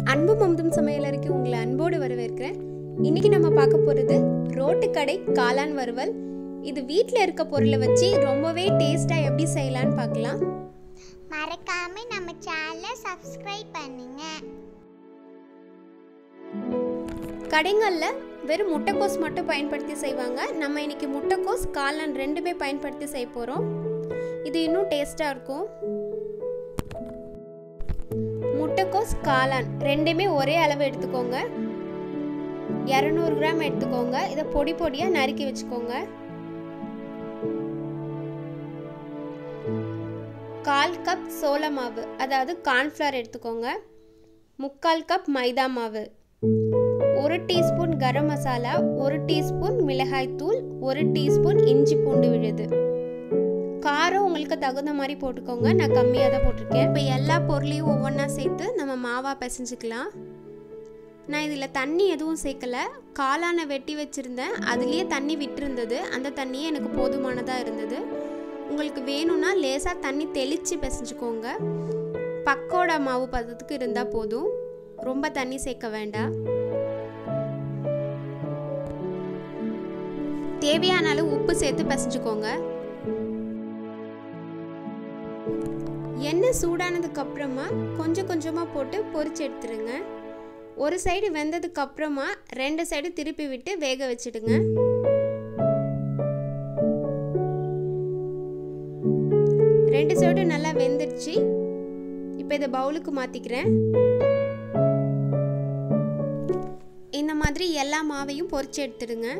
அன்பு மம்தும் சமையலறைக்கு உங்களை அன்போடு வரவேற்கிறேன் இன்னைக்கு நம்ம பார்க்க போகிறது ரோட்டுக்கடை காளான் வறுவல் இது வீட்டில் இருக்க பொருளை வச்சு ரொம்பவே டேஸ்ட்டாக எப்படி செய்யலான்னு பார்க்கலாம் மறக்காம நம்ம சேனலை சப்ஸ்கிரைப் பண்ணுங்க கடைங்களில் வெறும் முட்டைக்கோஸ் மட்டும் பயன்படுத்தி செய்வாங்க நம்ம இன்னைக்கு முட்டைக்கோஸ் காளான் ரெண்டுமே பயன்படுத்தி செய்ய போகிறோம் இது இன்னும் டேஸ்ட்டாக இருக்கும் முட்டைக்கோஸ் காளான் ரெண்டுமே ஒரே அளவு எடுத்துக்கோங்க இரநூறு கிராம் எடுத்துக்கோங்க இதை பொடி பொடியாக நறுக்கி வச்சுக்கோங்க கால் கப் சோள மாவு அதாவது கார்ன்ஃப்ளவர் எடுத்துக்கோங்க முக்கால் கப் மைதா மாவு ஒரு டீஸ்பூன் கரம் மசாலா ஒரு டீஸ்பூன் மிளகாய்த்தூள் ஒரு டீஸ்பூன் இஞ்சி பூண்டு விழுது காரம் உங்களுக்கு தகுந்த மாதிரி போட்டுக்கோங்க நான் கம்மியாக தான் போட்டிருக்கேன் இப்போ எல்லா பொருளையும் ஒவ்வொன்றா சேர்த்து நம்ம மாவாக பிசைஞ்சுக்கலாம் நான் இதில் தண்ணி எதுவும் சேர்க்கல காளானை வெட்டி வச்சுருந்தேன் அதுலேயே தண்ணி விட்டுருந்தது அந்த தண்ணியே எனக்கு போதுமானதாக இருந்தது உங்களுக்கு வேணும்னா லேசாக தண்ணி தெளித்து பிசைஞ்சுக்கோங்க பக்கோடா மாவு பதத்துக்கு இருந்தால் போதும் ரொம்ப தண்ணி சேர்க்க வேண்டாம் தேவையான அளவு உப்பு சேர்த்து பிசைஞ்சுக்கோங்க எண்ணெய் சூடானதுக்கு அப்புறமா கொஞ்சம் கொஞ்சமாக போட்டு பொரிச்சு எடுத்துருங்க ஒரு சைடு வெந்ததுக்கு அப்புறமா ரெண்டு சைடு திருப்பி விட்டு வேக வச்சிடுங்க ரெண்டு சைடு நல்லா வெந்துடுச்சு இப்போ இதை பவுலுக்கு மாற்றிக்கிறேன் இந்த மாதிரி எல்லா மாவையும் பொரிச்சு எடுத்துடுங்க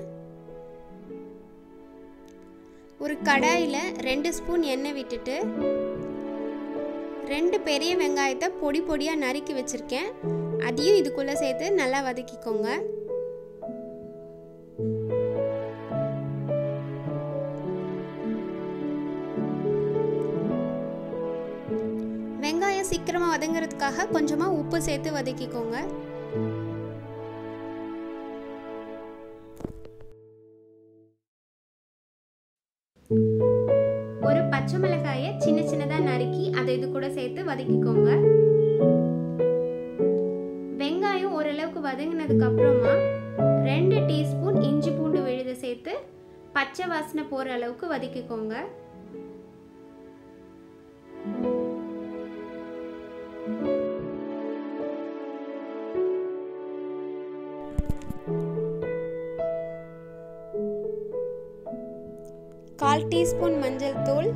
ஒரு கடாயில் ரெண்டு ஸ்பூன் எண்ணெய் விட்டுட்டு ரெண்டு பெரிய வெங்காயத்தை பொடி பொடியாக நறுக்கி வச்சுருக்கேன் அதையும் இதுக்குள்ளே சேர்த்து நல்லா வதக்கிக்கோங்க வெங்காயம் சீக்கிரமாக வதங்குறதுக்காக கொஞ்சமாக உப்பு சேர்த்து வதக்கிக்கோங்க ஒரு பச்சை மிளகாயை சின்ன சின்னதாக நறுக்கி அதை இது கூட சேர்த்து வதக்கிக்கோங்க வெங்காயம் ஓரளவுக்கு வதங்கினதுக்கு அப்புறமா ரெண்டு டீஸ்பூன் இஞ்சி பூண்டு விழுத சேர்த்து பச்சை வாசனை போகிற அளவுக்கு வதக்கிக்கோங்க கால் டீஸ்பூன் மஞ்சள் தூள்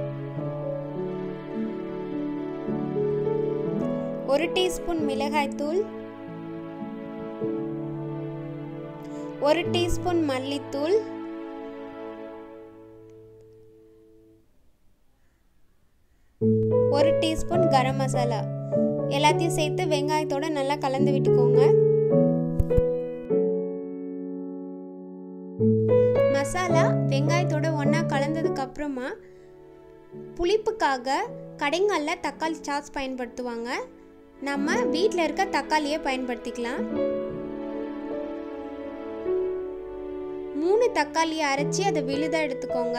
ஒரு டீஸ்பூன் மிளகாய் தூள் ஒரு டீஸ்பூன் மல்லித்தூள் ஒரு டீஸ்பூன் கரம் மசாலா எல்லாத்தையும் சேர்த்து வெங்காயத்தோட நல்லா கலந்து விட்டுக்கோங்க மசாலா வெங்காயத்தோட ஒன்றா கலந்ததுக்கு அப்புறமா புளிப்புக்காக கடைங்களில் தக்காளி சாஸ் பயன்படுத்துவாங்க நம்ம வீட்டில் இருக்க தக்காளியை பயன்படுத்திக்கலாம் மூணு தக்காளியை அரைச்சி அதை விழுத எடுத்துக்கோங்க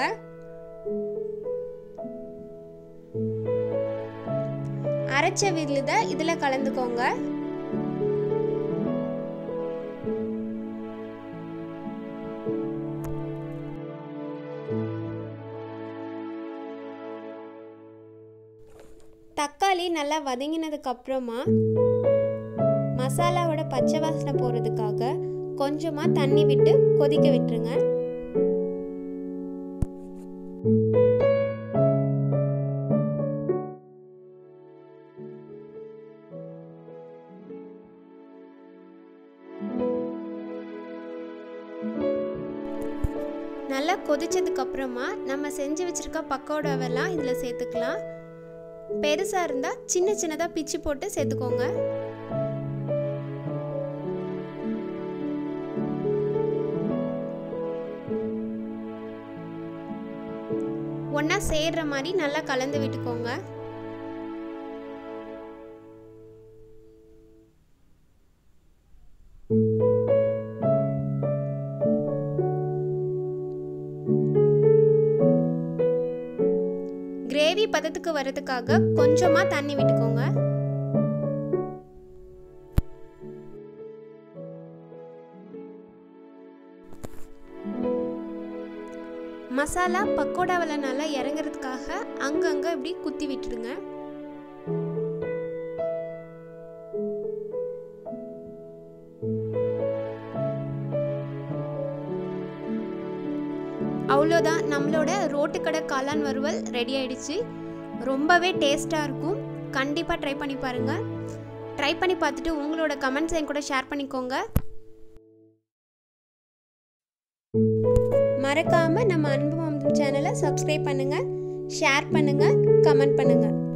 அரைச்ச விழுத இதில் கலந்துக்கோங்க தக்காளி நல்லா வதங்கினதுக்கு அப்புறமா மசாலாவோட பச்சை வாசனை போகிறதுக்காக கொஞ்சமாக தண்ணி விட்டு கொதிக்க விட்டுருங்க நல்லா கொதிச்சதுக்கு அப்புறமா நம்ம செஞ்சு வச்சிருக்க பக்கோடாவெல்லாம் இதில் சேர்த்துக்கலாம் பெருசாக இருந்தால் சின்ன சின்னதாக பிச்சு போட்டு சேர்த்துக்கோங்க ஒன்றா சேர்ற மாதிரி நல்லா கலந்து விட்டுக்கோங்க கிரேவி பதத்துக்கு வரதுக்காக கொஞ்சமாக தண்ணி விட்டுக்கோங்க மசாலா பக்கோடாவில் நல்லா இறங்குறதுக்காக அங்கங்கே இப்படி குத்தி விட்டுடுங்க அவ்வளோதான் நம்மளோட ரோட்டுக்கடை காளான் வறுவல் ரெடி ஆயிடுச்சு ரொம்பவே டேஸ்ட்டாக இருக்கும் கண்டிப்பாக ட்ரை பண்ணி பாருங்கள் ட்ரை பண்ணி பார்த்துட்டு உங்களோட கமெண்ட்ஸ் என் கூட ஷேர் பண்ணிக்கோங்க மறக்காமல் நம்ம அன்பு மாமன் சேனலை சப்ஸ்கிரைப் பண்ணுங்கள் ஷேர் பண்ணுங்கள் கமெண்ட் பண்ணுங்கள்